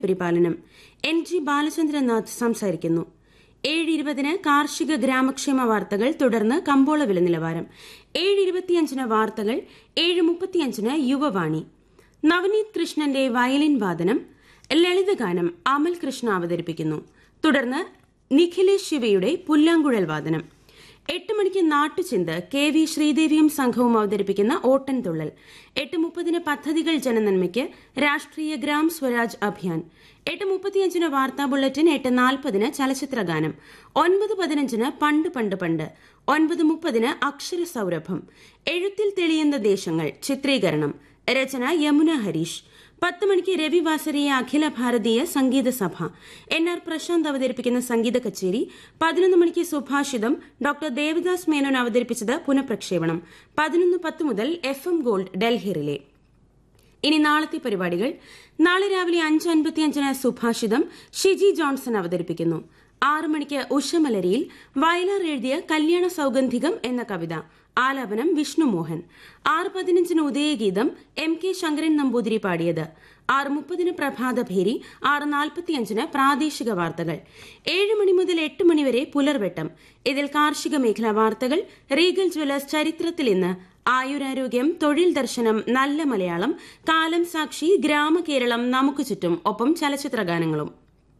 പരിപാലനം N G ബാലചന്ദ്രനാഥ് സംസാരിക്കുന്നു ഏഴ് ഇരുപതിന് കാർഷിക ഗ്രാമക്ഷേമ വാർത്തകൾ തുടർന്ന് കമ്പോള വില നിലവാരം ഏഴ് ഇരുപത്തിയഞ്ചിന് വാർത്തകൾ ഏഴ് മുപ്പത്തിയഞ്ചിന് യുവവാണി നവനീത് കൃഷ്ണന്റെ വയലിൻ വാദനം ലളിതഗാനം അമൽ കൃഷ്ണ അവതരിപ്പിക്കുന്നു തുടർന്ന് നിഖിലേഷ് ശിവയുടെ പുല്ലാങ്കുഴൽ വാദനം എട്ട് മണിക്ക് നാട്ടുചിന്ത് കെ വി ശ്രീദേവിയും സംഘവും അവതരിപ്പിക്കുന്ന ഓട്ടൻതുള്ളൽ എട്ട് മുപ്പതിന് പദ്ധതികൾ ജനനന്മയ്ക്ക് രാഷ്ട്രീയ ഗ്രാം സ്വരാജ് അഭിയാൻ എട്ട് മുപ്പത്തിയഞ്ചിന് വാർത്താ ബുള്ളറ്റിൻ എട്ട് നാൽപ്പതിന് ചലച്ചിത്രഗാനം ഒൻപത് പതിനഞ്ചിന് പണ്ട് പണ്ട് പണ്ട് ഒൻപത് മുപ്പതിന് അക്ഷര സൗരഭം എഴുത്തിൽ തെളിയുന്ന ദേശങ്ങൾ ചിത്രീകരണം രചന യമുന ഹരീഷ് പത്ത് മണിക്ക് രവി വാസരിയ അഖില ഭാരതീയ സംഗീത സഭ എൻ ആർ പ്രശാന്ത് അവതരിപ്പിക്കുന്ന സംഗീത കച്ചേരി പതിനൊന്ന് മണിക്ക് സുഭാഷിതം ഡോക്ടർ ദേവദാസ് മേനോൻ അവതരിപ്പിച്ചത് പുനഃപ്രക്ഷേപണം പതിനൊന്ന് പത്ത് മുതൽ എഫ് എം ഗോൾഡ് ഡൽഹിറിലെ ഇനി നാളത്തെ പരിപാടികൾ നാളെ രാവിലെ അഞ്ച് അൻപത്തിയഞ്ചിന് സുഭാഷിതം ഷിജി ജോൺസൺ അവതരിപ്പിക്കുന്നു ആറ് മണിക്ക് ഉഷമലരിയിൽ വയലാർ എഴുതിയ കല്യാണ സൗഗന്ധികം എന്ന കവിത ആലാപനം വിഷ്ണു മോഹൻ ആറ് പതിനഞ്ചിന് ഉദയഗീതം എം കെ ശങ്കരൻ നമ്പൂതിരി പാടിയത് ആറ് മുപ്പതിന് പ്രഭാതഭേരി ആറ് നാൽപ്പത്തിയഞ്ചിന് പ്രാദേശിക വാർത്തകൾ ഏഴ് മണി മുതൽ എട്ട് മണിവരെ പുലർവെട്ടം ഇതിൽ കാർഷിക മേഖലാ വാർത്തകൾ റീഗൽ ജ്വല്ലേഴ്സ് ചരിത്രത്തിൽ ഇന്ന് ആയുരാരോഗ്യം തൊഴിൽ ദർശനം നല്ല മലയാളം കാലം സാക്ഷി ഗ്രാമകേരളം നമുക്ക് ചുറ്റും ഒപ്പം ചലച്ചിത്ര ഗാനങ്ങളും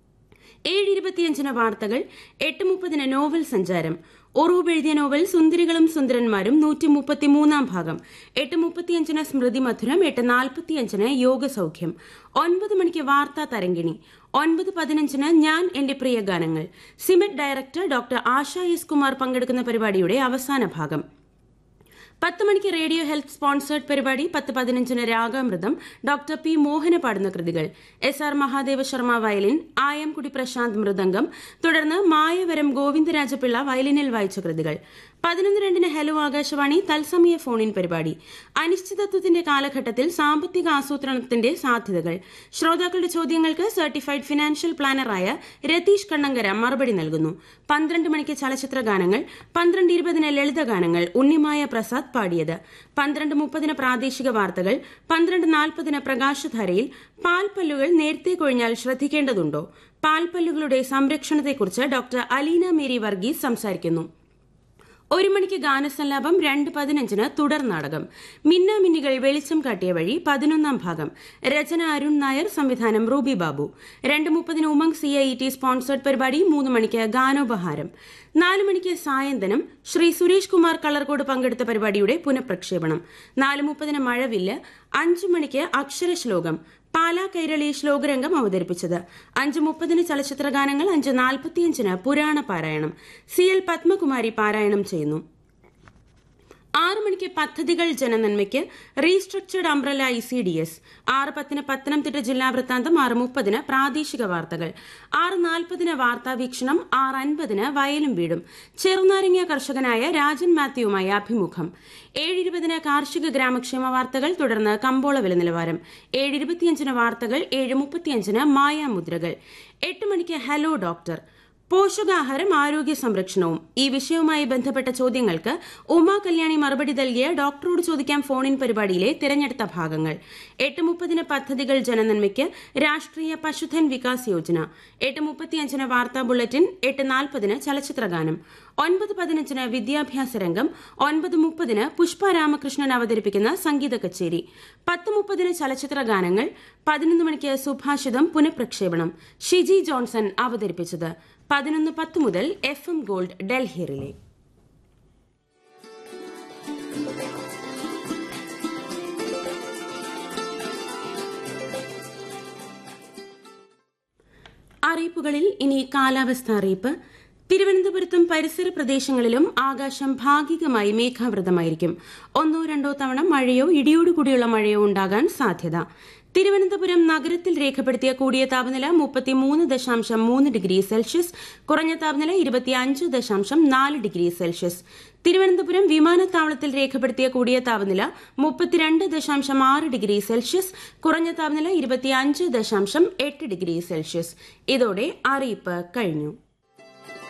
ഏഴ് ഇരുപത്തിയഞ്ചിന് വാർത്തകൾ എട്ട് മുപ്പതിന് നോവൽ സഞ്ചാരം ഒറൂബ് എഴുതിയ നോവൽ സുന്ദരികളും സുന്ദരന്മാരും നൂറ്റി മുപ്പത്തിമൂന്നാം ഭാഗം എട്ട് മുപ്പത്തിയഞ്ചിന് സ്മൃതി മധുരം എട്ട് നാൽപ്പത്തിയഞ്ചിന് യോഗസൗഖ്യം ഒൻപത് മണിക്ക് വാർത്താ തരങ്കിണി ഒൻപത് പതിനഞ്ചിന് ഞാൻ എന്റെ പ്രിയ ഗാനങ്ങൾ SIMET director doctor Asha S Kumar പങ്കെടുക്കുന്ന പരിപാടിയുടെ അവസാന ഭാഗം പത്ത് മണിക്ക് റേഡിയോ ഹെൽത്ത് സ്പോൺസേർഡ് പരിപാടി പത്ത് പതിനഞ്ചിന് രാഗാമൃതം ഡോക്ടർ പി മോഹന പാടുന്ന കൃതികൾ S R Mahadeva Sharma violin Ayamkudi Prashanth mridangam തുടർന്ന് മായവരം ഗോവിന്ദരാജപിള്ള വയലിനിൽ വായിച്ച കൃതികൾ പതിനൊന്ന് രണ്ടിന് ഹലോ ആകാശവാണി തത്സമയ ഫോണിൻ പരിപാടി അനിശ്ചിതത്വത്തിന്റെ കാലഘട്ടത്തിൽ സാമ്പത്തിക ആസൂത്രണത്തിന്റെ സാധ്യതകൾ ശ്രോതാക്കളുടെ ചോദ്യങ്ങൾക്ക് സർട്ടിഫൈഡ് ഫിനാൻഷ്യൽ പ്ലാനറായ രതീഷ് കണ്ണങ്കര മറുപടി നൽകുന്നു പന്ത്രണ്ട് മണിക്ക് ചലച്ചിത്ര ഗാനങ്ങൾ പന്ത്രണ്ട് ഇരുപതിന് ലളിതഗാനങ്ങൾ ഉണ്ണിമായ പ്രസാദ് പാടിയത് പന്ത്രണ്ട് മുപ്പതിന് പ്രാദേശിക വാർത്തകൾ പന്ത്രണ്ട് നാൽപ്പതിന് പ്രകാശധാരയിൽ പാൽപ്പല്ലുകൾ നേരത്തെ കൊഴിഞ്ഞാൽ ശ്രദ്ധിക്കേണ്ടതുണ്ടോ പാൽപ്പല്ലുകളുടെ സംരക്ഷണത്തെക്കുറിച്ച് ഡോക്ടർ അലീന മേരി വർഗീസ് സംസാരിക്കുന്നു ഒരു മണിക്ക് ഗാനസല്ലാപം രണ്ട് പതിനഞ്ചിന് തുടർ നാടകം മിന്നാമിന്നികൾ വെളിച്ചം കാട്ടിയ വഴി പതിനൊന്നാം ഭാഗം രചന അരുൺ നായർ സംവിധാനം റൂബി ബാബു രണ്ട് മുപ്പതിന് Umang C I T sponsored പരിപാടി മൂന്ന് മണിക്ക് ഗാനോപഹാരം നാല് മണിക്ക് സായന്തനം ശ്രീ സുരേഷ് കുമാർ കളർകോട് പങ്കെടുത്ത പരിപാടിയുടെ പുനഃപ്രക്ഷേപണം നാല് മുപ്പതിന് മഴവില്ല് അഞ്ചു മണിക്ക് അക്ഷരശ്ലോകം പാലാ കൈരളി ശ്ലോകരംഗം അവതരിപ്പിച്ചത് അഞ്ച് മുപ്പതിന് ചലച്ചിത്ര ഗാനങ്ങൾ അഞ്ച് നാൽപ്പത്തിയഞ്ചിന് പുരാണ പാരായണം സി എൽ പത്മകുമാരി പാരായണം ചെയ്യുന്നു ആറ് മണിക്ക് പദ്ധതികൾ ജനനന്മയ്ക്ക് restructured umbrella I C D S ആറ് പത്തിന് പത്തനംതിട്ട ജില്ലാ വൃത്താന്തം ആറ് മുപ്പതിന് പ്രാദേശിക വാർത്തകൾ ആറ് നാൽപ്പതിന് വാർത്താ വീക്ഷണം ആറ് അൻപതിന് വയലും വീടും ചെറുനാരങ്ങ കർഷകനായ രാജൻ മാത്യുവുമായി അഭിമുഖം ഏഴ് ഇരുപതിന് കാർഷിക ഗ്രാമക്ഷേമ വാർത്തകൾ തുടർന്ന് കമ്പോള വില നിലവാരം ഏഴ് ഇരുപത്തിയഞ്ചിന് വാർത്തകൾ ഏഴ് മുപ്പത്തിയഞ്ചിന് മായാമുദ്രകൾ എട്ട് മണിക്ക് ഹലോ ഡോക്ടർ പോഷകാഹാരം ആരോഗ്യ സംരക്ഷണവും ഈ വിഷയവുമായി ബന്ധപ്പെട്ട ചോദ്യങ്ങൾക്ക് ഉമാ കല്യാണി മറുപടി നൽകിയ ഡോക്ടറോട് ചോദിക്കാം ഫോണിൻ പരിപാടിയിലെ തിരഞ്ഞെടുത്ത ഭാഗങ്ങൾ എട്ട് മുപ്പതിന് പദ്ധതികൾ ജനനന്മയ്ക്ക് രാഷ്ട്രീയ പശുധൻ വികാസ് യോജന എട്ട് മുപ്പത്തിയഞ്ചിന് വാർത്താ ബുള്ളറ്റിൻ എട്ട് നാൽപ്പതിന് ചലച്ചിത്രഗാനം ഒൻപത് പതിനഞ്ചിന് വിദ്യാഭ്യാസ രംഗം ഒൻപത് മുപ്പതിന് പുഷ്പ രാമകൃഷ്ണൻ അവതരിപ്പിക്കുന്ന സംഗീത കച്ചേരി പത്ത് മുപ്പതിന് ചലച്ചിത്ര ഗാനങ്ങൾ പതിനൊന്ന് മണിക്ക് സുഭാഷിതം പുനഃപ്രക്ഷേപണം ഷിജി ജോൺസൺ അവതരിപ്പിച്ചത് പതിനൊന്ന് പത്ത് മുതൽ എഫ് എം ഗോൾഡ് ഡൽഹിയിലെ അറിയിപ്പുകളിൽ ഇനി കാലാവസ്ഥ അറിയിപ്പ് തിരുവനന്തപുരത്തും പരിസര പ്രദേശങ്ങളിലും ആകാശം ഭാഗികമായി മേഘാവൃതമായിരിക്കും ഒന്നോ രണ്ടോ തവണ മഴയോ ഇടിയോടുകൂടിയുള്ള മഴയോ ഉണ്ടാകാൻ സാധ്യത തിരുവനന്തപുരം നഗരത്തിൽ രേഖപ്പെടുത്തിയ കൂടിയ താപനില മുപ്പത്തിമൂന്ന് ദശാംശം മൂന്ന് ഡിഗ്രി സെൽഷ്യസ് കുറഞ്ഞ താപനില ഇരുപത്തിയഞ്ച് ദശാംശം നാല് ഡിഗ്രി സെൽഷ്യസ് തിരുവനന്തപുരം വിമാനത്താവളത്തിൽ രേഖപ്പെടുത്തിയ കൂടിയ താപനില മുപ്പത്തിരണ്ട് ദശാംശം ആറ് ഡിഗ്രി സെൽഷ്യസ് കുറഞ്ഞ താപനില ഇരുപത്തിയഞ്ച് ദശാംശം എട്ട് ഡിഗ്രി സെൽഷ്യസ് ഇതോടെ അറിയിപ്പ് കഴിഞ്ഞു